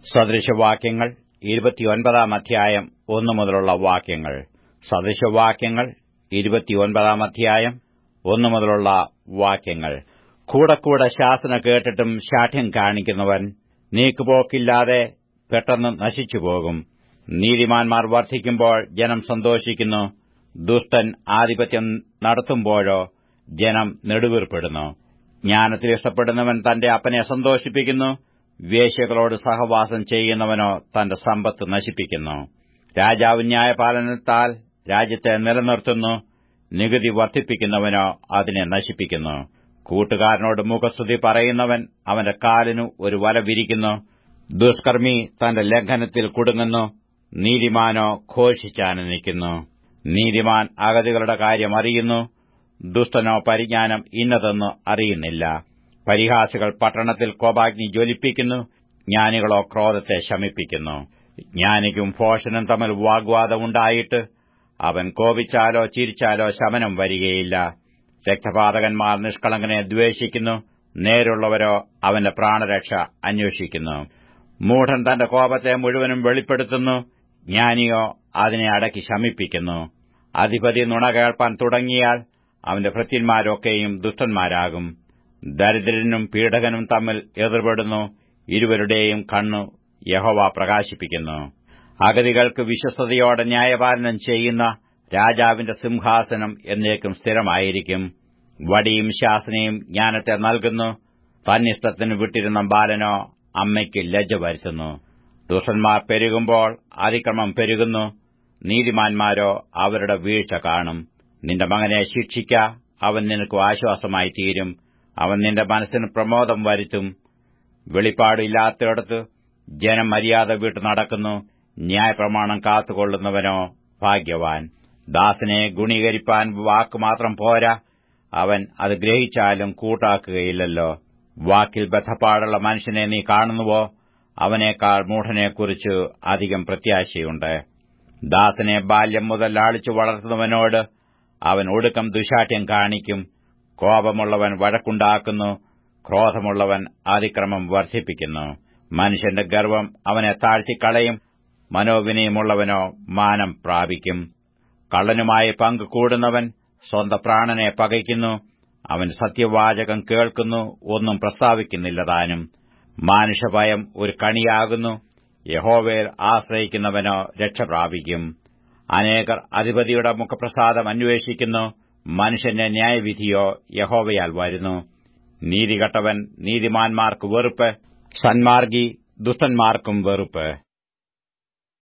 സദൃശവാക്യങ്ങൾ ഇരുപത്തിയൊൻപതാം അധ്യായം ഒന്നു മുതലുള്ള വാക്യങ്ങൾ സദൃശവാക്യങ്ങൾ ഇരുപത്തിയൊൻപതാം അധ്യായം ഒന്നു മുതലുള്ള വാക്യങ്ങൾ കൂടെ കൂടെ ശാസന കേട്ടിട്ടും ശാഠ്യം കാണിക്കുന്നവൻ നീക്കുപോക്കില്ലാതെ പെട്ടെന്ന് നശിച്ചുപോകും നീതിമാന്മാർ വർദ്ധിക്കുമ്പോൾ ജനം സന്തോഷിക്കുന്നു ദുഷ്ടൻ ആധിപത്യം നടത്തുമ്പോഴോ ജനം നെടുവീർപ്പെടുന്നു ജ്ഞാനത്തിൽ ഇഷ്ടപ്പെടുന്നവൻ തന്റെ അപ്പനെ സന്തോഷിപ്പിക്കുന്നു വേശ്യകളോട് സഹവാസം ചെയ്യുന്നവനോ തന്റെ സമ്പത്ത് നശിപ്പിക്കുന്നു രാജാവ് ന്യായപാലനത്താൽ രാജ്യത്തെ നിലനിർത്തുന്നു നികുതി വർദ്ധിപ്പിക്കുന്നവനോ അതിനെ നശിപ്പിക്കുന്നു കൂട്ടുകാരനോട് മുഖസ്തുതി പറയുന്നവൻ അവന്റെ കാലിനു ഒരു വല വിരിക്കുന്നു ദുഷ്കർമ്മി തന്റെ ലംഘനത്തിൽ കുടുങ്ങുന്നു നീതിമാനോ ഘോഷിച്ചാനന്ദിക്കുന്നു നീതിമാൻ അഗതികളുടെ കാര്യം അറിയുന്നു ദുഷ്ടനോ പരിജ്ഞാനം ഇന്നതെന്ന് അറിയുന്നില്ല പരിഹാസികൾ പട്ടണത്തിൽ കോപാഗ്നി ജ്വലിപ്പിക്കുന്നു ജ്ഞാനികളോ ക്രോധത്തെ ശമിപ്പിക്കുന്നു ജ്ഞാനിക്കും ഭോഷനും തമ്മിൽ വാഗ്വാദമുണ്ടായിട്ട് അവൻ കോപിച്ചാലോ ചിരിച്ചാലോ ശമനം വരികയില്ല രക്തപാതകന്മാർ നിഷ്കളങ്കനെ ദ്വേഷിക്കുന്നു നേരുള്ളവരോ അവന്റെ പ്രാണരക്ഷ അന്വേഷിക്കുന്നു മൂഢൻ തന്റെ കോപത്തെ മുഴുവനും വെളിപ്പെടുത്തുന്നു ജ്ഞാനിയോ അതിനെ അടക്കി ശമിപ്പിക്കുന്നു അധിപതി നുണ കേൾപ്പാൻ തുടങ്ങിയാൽ അവന്റെ ഭൃത്യന്മാരൊക്കെയും ദുഷ്ടന്മാരാകും ദരിദ്രനും പീഡകനും തമ്മിൽ എതിർപ്പെടുന്നു ഇരുവരുടെയും കണ്ണു യഹോവ പ്രകാശിപ്പിക്കുന്നു അഗതികൾക്ക് വിശ്വസ്തയോടെ ന്യായപാലനം ചെയ്യുന്ന രാജാവിന്റെ സിംഹാസനം എന്നേക്കും സ്ഥിരമായിരിക്കും വടിയും ശാസനയും ജ്ഞാനത്തെ നൽകുന്നു തന്നിഷ്ടത്തിന് വിട്ടിരുന്ന ബാലനോ അമ്മയ്ക്ക് ലജ്ജ വരുത്തുന്നു ദുഷ്ടന്മാർ പെരുകുമ്പോൾ അതിക്രമം പെരുകുന്നു നീതിമാന്മാരോ അവരുടെ വീഴ്ച കാണും നിന്റെ മകനെ ശിക്ഷിക്ക അവൻ നിനക്ക് ആശ്വാസമായി തീരും അവൻ നിന്റെ മനസ്സിന് പ്രമോദം വരുത്തും വെളിപ്പാടില്ലാത്തിടത്ത് ജനം മര്യാദ വിട്ടു നടക്കുന്നു ന്യായപ്രമാണം കാത്തുകൊള്ളുന്നവനോ ഭാഗ്യവാൻ ദാസനെ ഗുണീകരിപ്പാൻ വാക്കുമാത്രം പോരാ അവൻ അത് ഗ്രഹിച്ചാലും കൂട്ടാക്കുകയില്ലല്ലോ വാക്കിൽ ബദ്ധപ്പാടുള്ള മനുഷ്യനെ നീ കാണുന്നുവോ അവനേക്കാൾ മൂഢനെക്കുറിച്ച് അധികം പ്രത്യാശയുണ്ട് ദാസനെ ബാല്യം മുതൽ ലാളിച്ചു വളർത്തുന്നവനോട് അവൻ ഒടുക്കം ദുശാഠ്യം കാണിക്കും കോപമുള്ളവൻ വഴക്കുണ്ടാക്കുന്നു ക്രോധമുള്ളവൻ അതിക്രമം വർദ്ധിപ്പിക്കുന്നു മനുഷ്യന്റെ ഗർവം അവനെ താഴ്ത്തിക്കളയും മനോവിനയമുള്ളവനോ മാനം പ്രാപിക്കും കള്ളനുമായി പങ്കു കൂടുന്നവൻ സ്വന്തം പ്രാണനെ പകയ്ക്കുന്നു അവൻ സത്യവാചകം കേൾക്കുന്നു ഒന്നും പ്രസ്താവിക്കുന്നില്ല താനും മാനുഷഭയം ഒരു കണിയാകുന്നു യഹോവേൽ ആശ്രയിക്കുന്നവനോ രക്ഷ പ്രാപിക്കും അനേകർ അധിപതിയുടെ മുഖപ്രസാദം അന്വേഷിക്കുന്നു മനുഷ്യന്റെ ന്യായവിധിയോ യഹോവയാൽ വരുന്നു നീതികെട്ടവൻ നീതിമാന്മാർക്ക് വെറുപ്പ് സന്മാർഗി ദുഷ്ടന്മാർക്കും വെറുപ്പ്